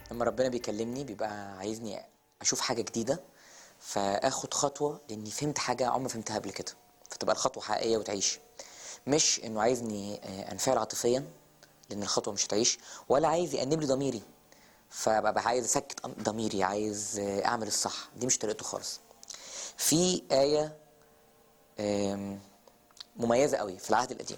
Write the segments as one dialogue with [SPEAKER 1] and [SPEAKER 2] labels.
[SPEAKER 1] لما ربنا بيكلمني بيبقى عايزني اشوف حاجه جديده فاخد خطوه لاني فهمت حاجه عمري ما فهمتها قبل كده فتبقى الخطوه حقيقيه وتعيش مش انه عايزني آه، انفعل عاطفيا لان الخطوه مش هتعيش ولا عايز يأنب لي ضميري فببقى عايز اسكت ضميري عايز آه، اعمل الصح دي مش طريقته خالص في آية آم، مميزة قوي في العهد القديم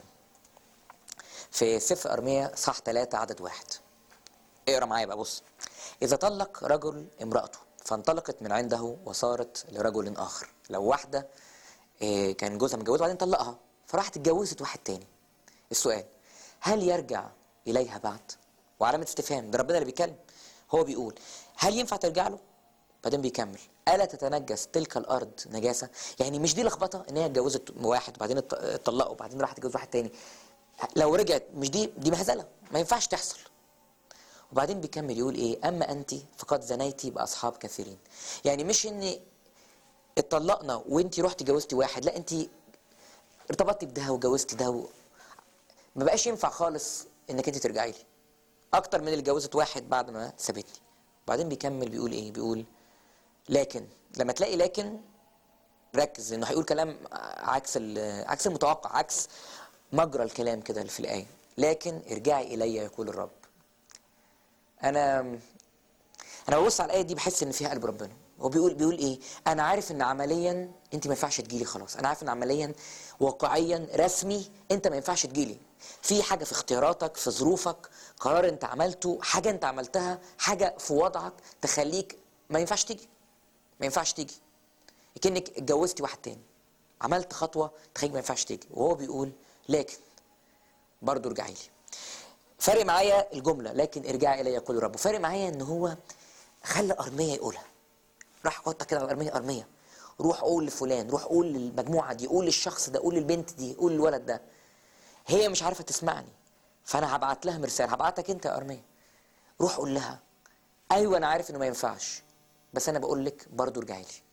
[SPEAKER 1] في سفر أرمية صح 3 عدد واحد اقرا معايا بقى بص إذا طلق رجل امرأته فانطلقت من عنده وصارت لرجل آخر لو واحدة آه، كان جوزها متجوزها وبعدين طلقها فراحت اتجوزت واحد تاني السؤال هل يرجع إليها بعد؟ وعلامة استفهام ده ربنا اللي بيتكلم هو بيقول هل ينفع ترجع له؟ بعدين بيكمل ألا تتنجس تلك الأرض نجاسة؟ يعني مش دي لخبطة إن هي اتجوزت واحد وبعدين ات- اتطلقوا وبعدين راحت تتجوز واحد تاني لو رجعت مش دي دي مهزلة ما ينفعش تحصل وبعدين بيكمل يقول ايه اما انت فقد زنيتي باصحاب كثيرين يعني مش ان اتطلقنا وانت رحتي جوزتي واحد لا انت ارتبطتي بده وجوزتي ده و... ما بقاش ينفع خالص انك انت ترجعي لي اكتر من اللي جوزت واحد بعد ما سابتني وبعدين بيكمل بيقول ايه بيقول لكن لما تلاقي لكن ركز انه هيقول كلام عكس ال- عكس المتوقع عكس مجرى الكلام كده اللي في الايه لكن ارجعي الي يقول الرب انا انا ببص على الايه دي بحس ان فيها قلب ربنا هو بيقول بيقول ايه انا عارف ان عمليا انت ما ينفعش تجيلي خلاص انا عارف ان عمليا واقعيا رسمي انت ما ينفعش تجيلي في حاجه في اختياراتك في ظروفك قرار انت عملته حاجه انت عملتها حاجه في وضعك تخليك ما ينفعش تيجي ما ينفعش تيجي كأنك اتجوزتي واحد تاني عملت خطوه تخليك ما ينفعش تيجي وهو بيقول لكن برضه ارجعي لي فارق معايا الجمله لكن ارجعي الي يقول الرب وفارق معايا ان هو خلى ارميه يقولها راح حطها كده على ارميه ارميه روح قول لفلان روح قول للمجموعه دي قول للشخص ده قول للبنت دي قول للولد ده هي مش عارفه تسمعني فانا هبعت لها مرسال هبعتك انت يا ارميه روح قول لها ايوه انا عارف انه ما ينفعش بس انا بقول لك برضه ارجعي لي